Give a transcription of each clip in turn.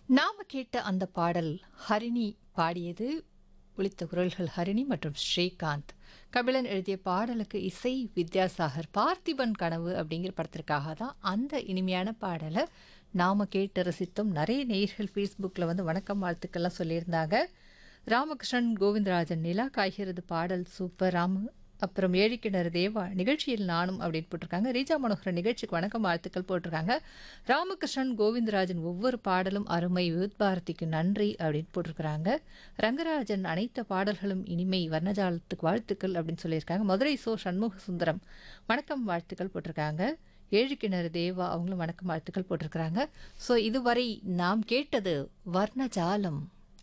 நாம கேட்ட அந்த பாடல் ஹரிணி பாடியது ஒலித்த குரல்கள் ஹரிணி மற்றும் ஸ்ரீகாந்த் கபிலன் எழுதிய பாடலுக்கு இசை வித்யாசாகர் பார்த்திபன் கனவு அப்படிங்கிற படத்திற்காக தான் அந்த இனிமையான பாடலை நாம கேட்டு ரசித்தோம் நிறைய நேயர்கள் ஃபேஸ்புக்கில் வந்து வணக்கம் வாழ்த்துக்கள்லாம் சொல்லியிருந்தாங்க ராமகிருஷ்ணன் கோவிந்தராஜன் நிலா காய்கிறது பாடல் சூப்பர் ராம அப்புறம் ஏழிக்கிணறு தேவா நிகழ்ச்சியில் நானும் அப்படின்னு போட்டிருக்காங்க ரீஜா மனோகரன் நிகழ்ச்சிக்கு வணக்கம் வாழ்த்துக்கள் போட்டிருக்காங்க ராமகிருஷ்ணன் கோவிந்தராஜன் ஒவ்வொரு பாடலும் அருமை வித் பாரதிக்கு நன்றி அப்படின்னு போட்டிருக்கிறாங்க ரங்கராஜன் அனைத்து பாடல்களும் இனிமை வர்ணஜாலத்துக்கு வாழ்த்துக்கள் அப்படின்னு சொல்லியிருக்காங்க மதுரை சோ சண்முக சுந்தரம் வணக்கம் வாழ்த்துக்கள் போட்டிருக்காங்க ஏழு கிணறு தேவா அவங்களும் வணக்கம் வாழ்த்துக்கள் போட்டிருக்கிறாங்க ஸோ இதுவரை நாம் கேட்டது வர்ணஜாலம்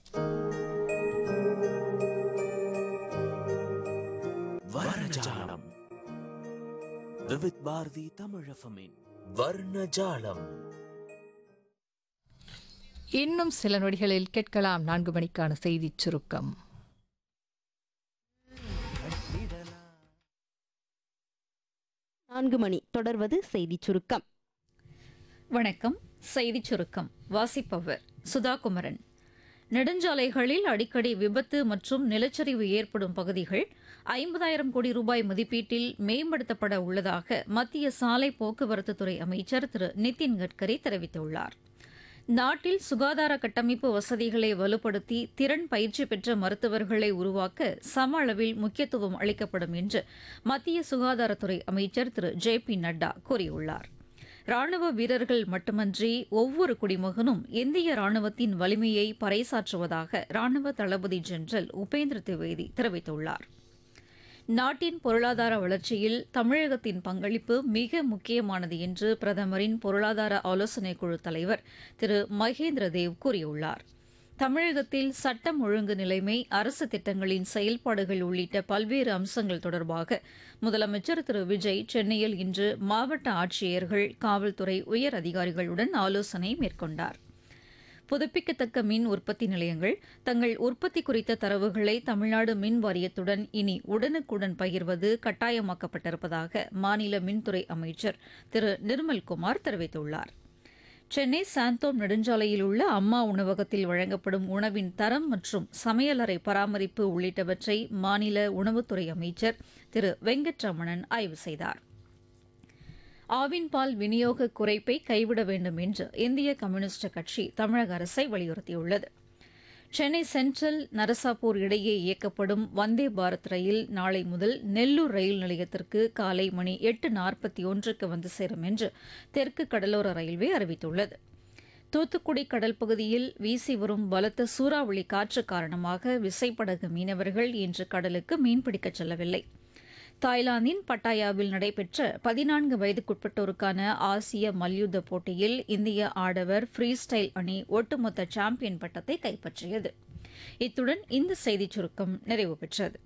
வர்ணஜாலம் விவித் பாரதி தமிழஃபமின் வர்ணஜாலம் இன்னும் சில நொடிகளில் கேட்கலாம் நான்கு மணிக்கான செய்திச் சுருக்கம் நான்கு மணி தொடர்வது செய்திச் சுருக்கம் வணக்கம் செய்திச் சுருக்கம் வாசிப்பவர் சுதா குமரன் நெடுஞ்சாலைகளில் அடிக்கடி விபத்து மற்றும் நிலச்சரிவு ஏற்படும் பகுதிகள் ஐம்பதாயிரம் கோடி ரூபாய் மதிப்பீட்டில் மேம்படுத்தப்பட உள்ளதாக மத்திய சாலை போக்குவரத்துத்துறை அமைச்சர் திரு நிதின் கட்கரி தெரிவித்துள்ளார் நாட்டில் சுகாதார கட்டமைப்பு வசதிகளை வலுப்படுத்தி திறன் பயிற்சி பெற்ற மருத்துவர்களை உருவாக்க சம அளவில் முக்கியத்துவம் அளிக்கப்படும் என்று மத்திய சுகாதாரத்துறை அமைச்சர் திரு ஜே பி நட்டா கூறியுள்ளார் ராணுவ வீரர்கள் மட்டுமன்றி ஒவ்வொரு குடிமகனும் இந்திய ராணுவத்தின் வலிமையை பறைசாற்றுவதாக ராணுவ தளபதி ஜெனரல் உபேந்திர திவேதி தெரிவித்துள்ளார் நாட்டின் பொருளாதார வளர்ச்சியில் தமிழகத்தின் பங்களிப்பு மிக முக்கியமானது என்று பிரதமரின் பொருளாதார ஆலோசனைக் குழு தலைவர் திரு மகேந்திர தேவ் கூறியுள்ளார் தமிழகத்தில் சட்டம் ஒழுங்கு நிலைமை அரசு திட்டங்களின் செயல்பாடுகள் உள்ளிட்ட பல்வேறு அம்சங்கள் தொடர்பாக முதலமைச்சர் திரு விஜய் சென்னையில் இன்று மாவட்ட ஆட்சியர்கள் காவல்துறை உயர் அதிகாரிகளுடன் ஆலோசனை மேற்கொண்டார் புதுப்பிக்கத்தக்க மின் உற்பத்தி நிலையங்கள் தங்கள் உற்பத்தி குறித்த தரவுகளை தமிழ்நாடு மின் வாரியத்துடன் இனி உடனுக்குடன் பகிர்வது கட்டாயமாக்கப்பட்டிருப்பதாக மாநில மின்துறை அமைச்சர் திரு நிர்மல்குமார் தெரிவித்துள்ளார் சென்னை சாந்தோம் நெடுஞ்சாலையில் உள்ள அம்மா உணவகத்தில் வழங்கப்படும் உணவின் தரம் மற்றும் சமையலறை பராமரிப்பு உள்ளிட்டவற்றை மாநில உணவுத்துறை அமைச்சர் திரு வெங்கட்ரமணன் ஆய்வு செய்தார் ஆவின் பால் விநியோக குறைப்பை கைவிட வேண்டும் என்று இந்திய கம்யூனிஸ்ட் கட்சி தமிழக அரசை வலியுறுத்தியுள்ளது சென்னை சென்ட்ரல் நரசாப்பூர் இடையே இயக்கப்படும் வந்தே பாரத் ரயில் நாளை முதல் நெல்லூர் ரயில் நிலையத்திற்கு காலை மணி எட்டு நாற்பத்தி ஒன்றுக்கு வந்து சேரும் என்று தெற்கு கடலோர ரயில்வே அறிவித்துள்ளது தூத்துக்குடி கடல் பகுதியில் வீசி வரும் பலத்த சூறாவளி காற்று காரணமாக விசைப்படகு மீனவர்கள் இன்று கடலுக்கு மீன்பிடிக்கச் செல்லவில்லை தாய்லாந்தின் பட்டாயாவில் நடைபெற்ற பதினான்கு வயதுக்குட்பட்டோருக்கான ஆசிய மல்யுத்த போட்டியில் இந்திய ஆடவர் ஃப்ரீ ஸ்டைல் அணி ஒட்டுமொத்த சாம்பியன் பட்டத்தை கைப்பற்றியது இத்துடன் இந்த செய்திச் சுருக்கம் நிறைவு பெற்றது